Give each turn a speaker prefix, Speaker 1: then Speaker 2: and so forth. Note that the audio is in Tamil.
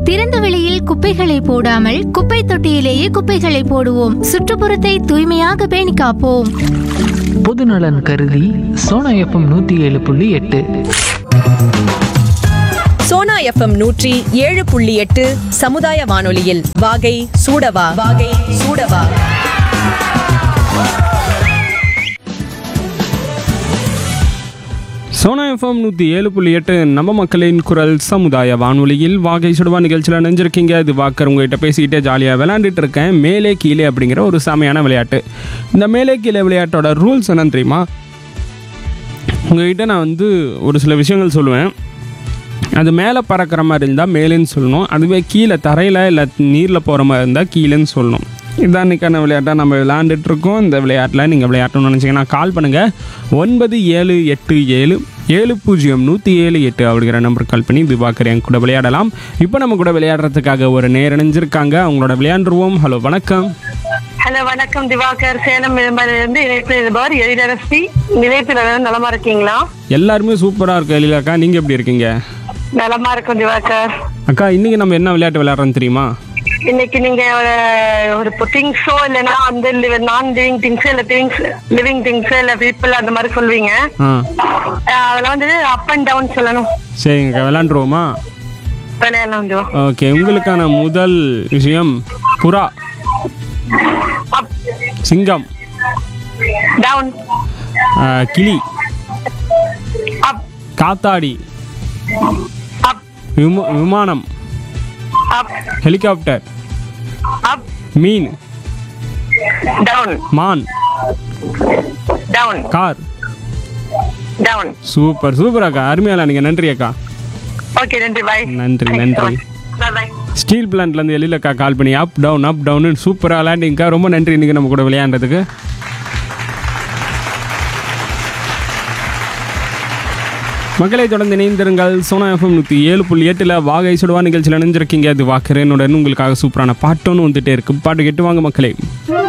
Speaker 1: திறந்த வெளியில் குப்பைகளை போடாமல் குப்பை தொட்டியிலேயே குப்பைகளை போடுவோம் சுற்றுப்புறத்தை தூய்மையாக பேணி காப்போம்
Speaker 2: பொதுநலன் கருதி சோனா எஃப்எம் நூற்றி ஏழு புள்ளி எட்டு
Speaker 3: சோனா எஃப்எம் நூற்றி ஏழு புள்ளி எட்டு சமுதாய வானொலியில் வாகை சூடவா வாகை சூடவா
Speaker 4: சோனா எஃப்எம் நூற்றி ஏழு புள்ளி எட்டு நம்ம மக்களின் குரல் சமுதாய வானொலியில் வாகை சுடுவா நிகழ்ச்சியில் நினைஞ்சிருக்கீங்க இது வாக்கர் உங்ககிட்ட பேசிக்கிட்டே ஜாலியாக விளையாண்டுட்டு இருக்கேன் மேலே கீழே அப்படிங்கிற ஒரு செமையான விளையாட்டு இந்த மேலே கீழே விளையாட்டோட ரூல்ஸ் என்னன்னு தெரியுமா உங்ககிட்ட நான் வந்து ஒரு சில விஷயங்கள் சொல்லுவேன் அது மேலே பறக்கிற மாதிரி இருந்தால் மேலேன்னு சொல்லணும் அதுவே கீழே தரையில் இல்லை நீரில் போகிற மாதிரி இருந்தால் கீழேன்னு சொல்லணும் இதான் இன்றைக்கான விளையாட்டாக நம்ம விளையாண்டுட்டு இருக்கோம் இந்த விளையாட்டில் நீங்கள் விளையாட்டணும்னு நினச்சிங்கன்னா கால் பண்ணுங்கள் ஒன்பது ஏழு எட்டு ஏழு ஏழு பூஜ்ஜியம் நூற்றி ஏழு எட்டு அப்படிங்கிற நம்பருக்கு கால் பண்ணி திவாகர் என் கூட விளையாடலாம் இப்போ நம்ம கூட விளையாடுறதுக்காக ஒரு நேர் இணைஞ்சிருக்காங்க அவங்களோட விளையாண்டுருவோம் ஹலோ வணக்கம்
Speaker 5: ஹலோ வணக்கம் திவாகர் சேலம் இருந்து இணைப்பு இருப்பவர் எழிலரசி நிலைப்பில் நலமா இருக்கீங்களா
Speaker 4: எல்லாருமே சூப்பராக இருக்கு எழிலாக்கா நீங்கள் எப்படி இருக்கீங்க
Speaker 5: நலமா இருக்கும் திவாகர்
Speaker 4: அக்கா இன்றைக்கி நம்ம என்ன விளையாட்டு விளையாடுறோம் தெரியுமா
Speaker 5: இன்னைக்கு நீங்க ஒரு ஒரு திங்ஸோ இல்லைன்னா வந்து நான் லிவிங் திங்ஸ் இல்ல திங்ஸ் லிவிங் திங்ஸ் இல்ல பீப்புள் அந்த மாதிரி சொல்வீங்க
Speaker 4: ஆ
Speaker 5: அஹ் அதுல வந்து அப் அண்ட் டவுன் சொல்லணும்
Speaker 4: சரிங்கக்கா விளையாண்டுருவோமா
Speaker 5: விளையாடலாம் திவா
Speaker 4: ஓகே உங்களுக்கான முதல் விஷயம் புறா
Speaker 5: அப்
Speaker 4: சிங்கம்
Speaker 5: டவுன்
Speaker 4: ஆ, கிளி
Speaker 5: அப்
Speaker 4: காத்தாடி
Speaker 5: அப்
Speaker 4: விம விமானம்
Speaker 5: அப்
Speaker 4: ஹெலிகாப்டர்
Speaker 5: அப்
Speaker 4: மீன்
Speaker 5: டவுன்
Speaker 4: மான்
Speaker 5: down
Speaker 4: car
Speaker 5: down
Speaker 4: super super அக்கா அருமையால நீங்கள் நன்றி அக்கா
Speaker 5: ஓகே நன்றி பாய்
Speaker 4: நன்றி நன்றி
Speaker 5: பாய்
Speaker 4: ஸ்டீல் பிளான்ட்லேருந்து எழிலக்கா கால் பண்ணி அப் டவுன் அப் டவுன் சூப்பராக விளையாண்டிங்கக்கா ரொம்ப நன்றி இன்றைக்கி நம்ம கூட விளையாண்டதுக்கு மக்களை தொடர்ந்து இணைந்திருங்கள் சோனா எஃப்எம் நூற்றி ஏழு புள்ளி எட்டில் வாகை சுடுவா நிகழ்ச்சியில் இணைஞ்சிருக்கீங்க அது வாக்குறேனுடன் உங்களுக்காக சூப்பரான பாட்டோன்னு வந்துட்டே இருக்கு பாட்டு கேட்டு வாங்க மக்களே